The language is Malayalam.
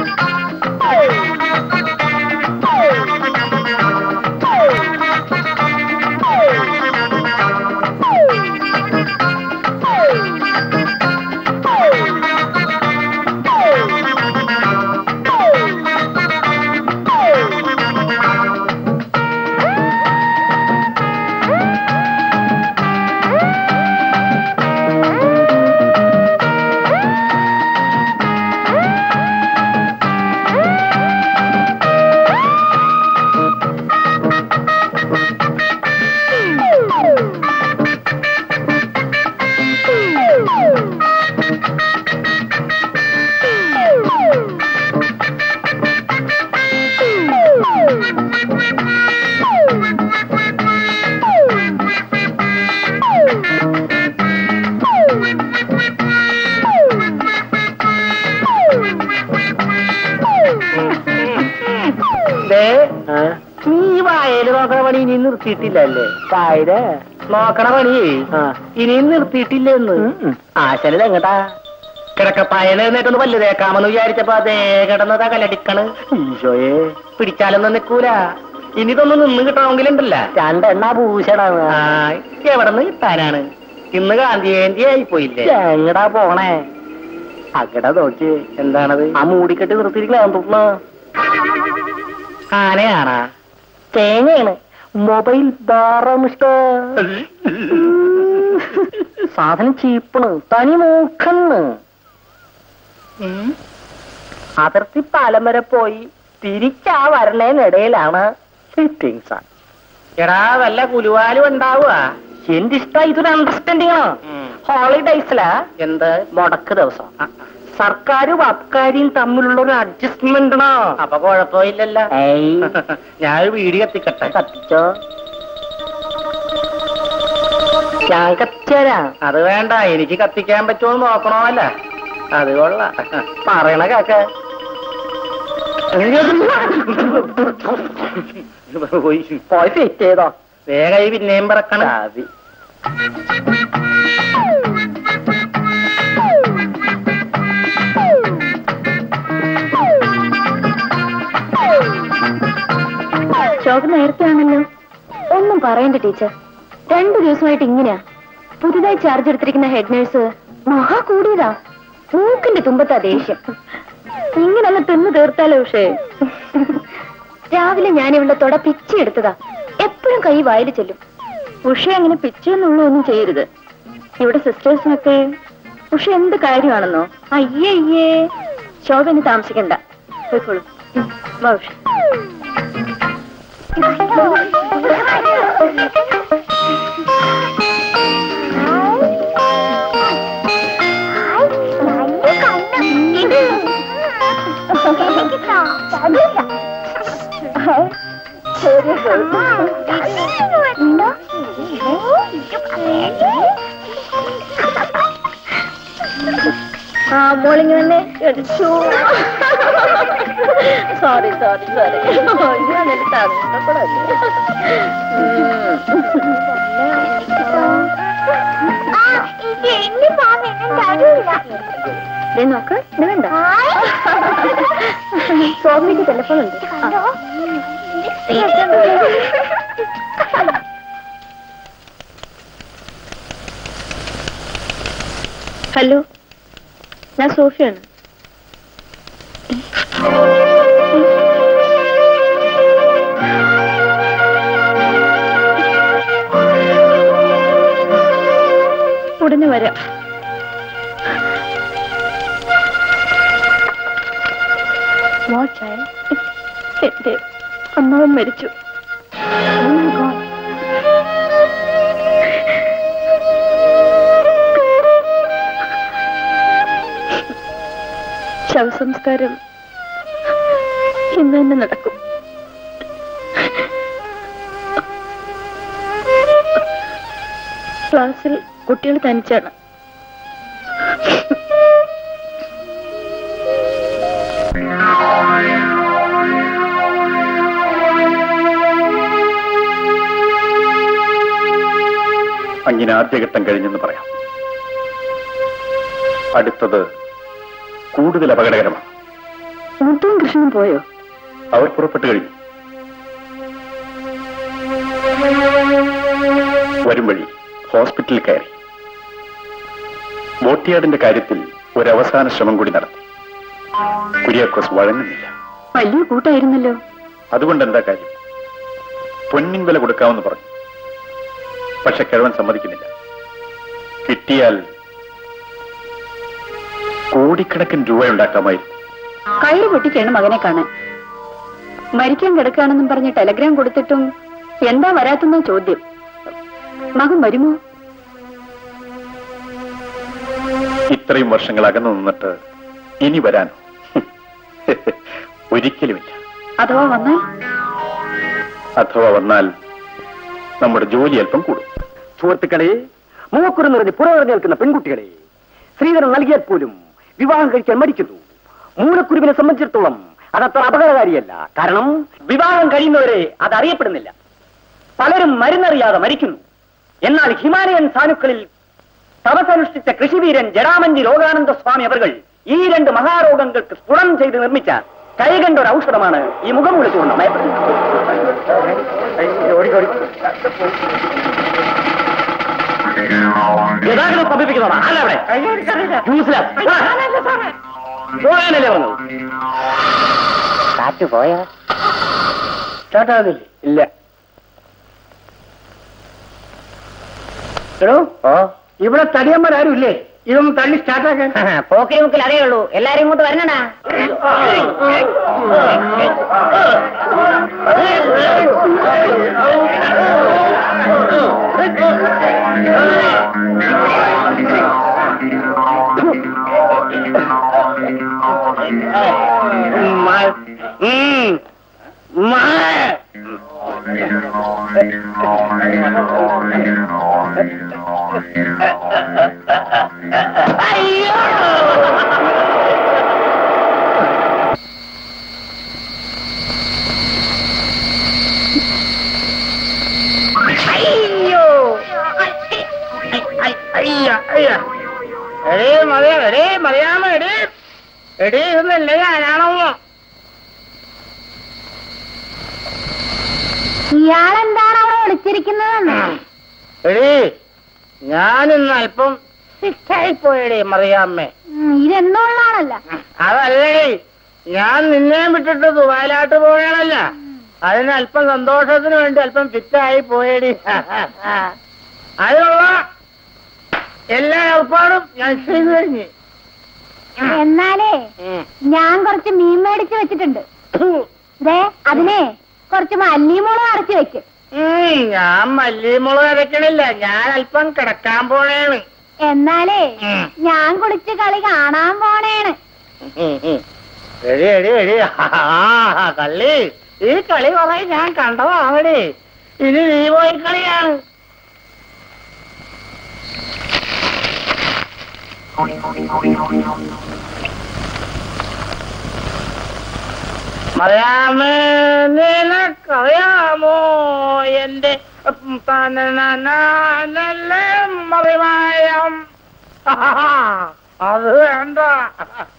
ദേ, നീ വായല് നോക്കണ പണി ഇനി നിർത്തിയിട്ടില്ലല്ലേ വായല് നോക്കണ പണി ഇനിയും നിർത്തിയിട്ടില്ലെന്ന് ആശലത് എങ്ങട്ടാ കിടക്കപ്പായല് എന്നിട്ടൊന്ന് പല്ല് തേക്കാമെന്ന് വിചാരിച്ചപ്പോ അതേ കിടന്നതാ കലടിക്കണ് ഈശോയെ പിടിച്ചാലൊന്നും നിക്കൂല ഇനി ഇതൊന്നും നിന്ന് കിട്ടണമെങ്കിലുണ്ടല്ല രണ്ടെണ്ണ ഭൂഷണാണ് എവിടെ നിന്ന് കിട്ടാനാണ് ഇന്ന് ഗാന്ധി ജയന്തി ആയി പോയില്ലേ എങ്ങടാ പോണേ അകട നോക്കി എന്താണത് ആ മൂടിക്കെട്ടി നിർത്തിയിരിക്കണ ആനയാണാ തേങ്ങയാണ് മൊബൈൽ ബാറമിഷ്ട സാധനം ചീപ്പണ് തനി മൂക്കണ് അതിർത്തി പാലം വരെ പോയി തിരിച്ചാ വരണേനിടയിലാണ് ഫിറ്റിങ്സ് എടാ വല്ല കുലുവാലും ഉണ്ടാവുക എന്റെ ഇഷ്ടം ഇതൊരു അണ്ടർസ്റ്റാൻഡിങ് ആണ് ഹോളിഡേയ്സിലാ എന്ത് മുടക്ക് ദിവസം സർക്കാരും അബ്കാരിയും തമ്മിലുള്ള ഒരു അഡ്ജസ്റ്റ്മെന്റ് ആണോ അപ്പൊ കുഴപ്പമില്ലല്ലോ ഞാൻ ഒരു വീഡിയോ കത്തിക്കട്ടെ കത്തിച്ചോ ഞാൻ കത്തിച്ചേരാ അത് വേണ്ട എനിക്ക് കത്തിക്കാൻ പറ്റുമോ നോക്കണമല്ല അത് കൊള്ളാം പറയണ കാക്ക പോയി ഫിറ്റ് ചെയ്തോ വേഗം പിന്നെയും പറക്കണം ശോഭ നേരത്തെ ആണല്ലോ ഒന്നും പറയണ്ട ടീച്ചർ രണ്ടു ദിവസമായിട്ട് ഇങ്ങനെയാ പുതുതായി ചാർജ് എടുത്തിരിക്കുന്ന ഹെഡ് നേഴ്സ് മഹാ കൂടിയതാ മൂക്കിന്റെ തുമ്പത്താ ദേഷ്യം ഇങ്ങനല്ല തിന്നു തീർത്താലോ ഉഷേ രാവിലെ ഞാൻ ഇവിടെ തൊട പിച്ചെടുത്തതാ എപ്പോഴും കൈ വായിൽ ചെല്ലും ഉഷ അങ്ങനെ പിച്ചെന്നുള്ള ഒന്നും ചെയ്യരുത് ഇവിടെ സിസ്റ്റേഴ്സിനൊക്കെ ഉഷ എന്ത് കാര്യമാണെന്നോ അയ്യേ അയ്യേ ശോഭ ഇനി താമസിക്കണ്ട പോയിക്കോളൂ ഉം, വാ ഉഷ ആ മോളിങ് വന്നേ സോറി സോറി സോറി ഞാൻ എന്റെ തന്നപ്പെടല്ലേ നോക്ക് ഇത് വേണ്ട സോമിക്ക് ടെലിഫോൺ ഉണ്ട് ഹലോ ഞാൻ സോഫിയാണ് ഉടനെ വരാം What child? എന്റെ അമ്മാവൻ മരിച്ചു Oh my God. ശവസംസ്കാരം ഇന്ന് തന്നെ നടക്കും ക്ലാസ്സിൽ കുട്ടികൾ തനിച്ചാണ് അങ്ങനെ ആദ്യഘട്ടം കഴിഞ്ഞെന്ന് പറയാം അടുത്തത് കൂടുതൽ അപകടകരമാണ് മുട്ട രാധാകൃഷ്ണനും പോയോ അവർ പുറപ്പെട്ടു കഴിഞ്ഞു വരും വഴി ഹോസ്പിറ്റലിൽ കയറി ബോട്ടിയാടിന്റെ കാര്യത്തിൽ ഒരു അവസാന ശ്രമം കൂടി നടത്തി കുര്യാക്കോസ് വഴങ്ങുന്നില്ല വലിയ കൂട്ടായിരുന്നല്ലോ അതുകൊണ്ട് എന്താ കാര്യം പൊന്നിൻ വില കൊടുക്കാമെന്ന് പറഞ്ഞു പക്ഷെ കിഴവൻ സമ്മതിക്കുന്നില്ല കിട്ടിയാൽ കോടിക്കണക്കിന് രൂപ ഉണ്ടാക്കാമായിരുന്നു കയറ് പൊട്ടിക്കാണ് മകനെ കാണാൻ മരിക്കാൻ കിടക്കാണെന്നും പറഞ്ഞ് ടെലഗ്രാം കൊടുത്തിട്ടും എന്താ വരാത്തെന്ന ചോദ്യം മകൻ വരുമോ ഇത്രയും വർഷങ്ങൾ അകന്നു നിന്നിട്ട് ഇനി വരാനോ ഒരിക്കലുമില്ല അഥവാ വന്നാൽ അഥവാ വന്നാൽ നമ്മുടെ ജോലി അല്പം കൂടും സുഹൃത്തുക്കളെ മൂക്കുറി നിറഞ്ഞ് പുറകെ നിൽക്കുന്ന പെൺകുട്ടികളെ ശ്രീധരൻ നൽകിയാൽ പോലും വിവാഹം കഴിക്കാൻ മടിക്കുന്നു മൂലക്കുരുവിനെ സംബന്ധിച്ചിടത്തോളം അതത്ര അപകടകാരിയല്ല കാരണം വിവാഹം കഴിയുന്നവരെ അത് അറിയപ്പെടുന്നില്ല പലരും മരുന്നറിയാതെ മരിക്കുന്നു എന്നാൽ ഹിമാലയൻ സാനുക്കളിൽ തപസനുഷ്ഠിച്ച കൃഷിവീരൻ ജഡാമഞ്ചി രോഗാനന്ദ സ്വാമി അവർ ഈ രണ്ട് മഹാരോഗങ്ങൾക്ക് സ്ഫുടം ചെയ്ത് നിർമ്മിച്ച കൈകണ്ട ഒരു ഔഷധമാണ് ഈ മുഖമൂല ചൂർണ്ണം ഗതാഗതം സമീപിക്കുന്നതാണ് അല്ല അവിടെ യൂസ്ലെസ്. പോകാനല്ലേ പറഞ്ഞത് കാറ്റ് പോയാ സ്റ്റാർട്ടാകുന്നില്ല ഇല്ല എടോ ഓ ഇവിടെ തടിയന്മാരും ഇല്ലേ ഇതൊന്നും തള്ളി സ്റ്റാർട്ടാക്കാൻ പോക്കിരി മുക്കിൽ അതേ ഉള്ളൂ എല്ലാരും ഇങ്ങോട്ട് വരണടാ അയ്യോ അയ്യ അയ്യ എടേ മതിയ എടേ മതിയാമ എടേ എടേ ഇതൊന്നല്ലേ ഞാനാണോ ഇയാളെന്താണ് അവിടെ വിളിച്ചിരിക്കുന്നതെന്ന് എടേ ഞാനിന്ന് അല്പം സിക്കായി പോയടേ മറിയാമ്മേ ഇതെന്തുള്ളാണല്ല അതല്ലേ ഞാൻ നിന്നെ വിട്ടിട്ട് ദുബായിലാട്ട് പോയണല്ല അതിന് അല്പം സന്തോഷത്തിന് വേണ്ടി അല്പം ഫിറ്റായി പോയടി അതിനുള്ള എല്ലാ ഏർപ്പാടും ഞാൻ ചെയ്തു കഴിഞ്ഞു എന്നാലേ ഞാൻ കുറച്ച് മീൻ മേടിച്ച് വെച്ചിട്ടുണ്ട് ദേ അതിനെ കുറച്ച് മല്ലിമുളക് അരച്ച് വെക്ക് ഉം, ഞാൻ മല്ലിമുളക് അരക്കണില്ല ഞാൻ അല്പം കിടക്കാൻ പോണേണ് എന്നാലേ ഉം. ഞാൻ കുളിച്ച് കളി കാണാൻ പോണേണ് എടി എടി എടി ആ കള്ളി ഈ കളി കുറെ ഞാൻ കണ്ടതാണടി ഇനി നീ പോയി കളിയാണ് മറിയാമേ നിനക്കറിയാമോ എന്റെ നല്ല മറിമായം അത് വേണ്ട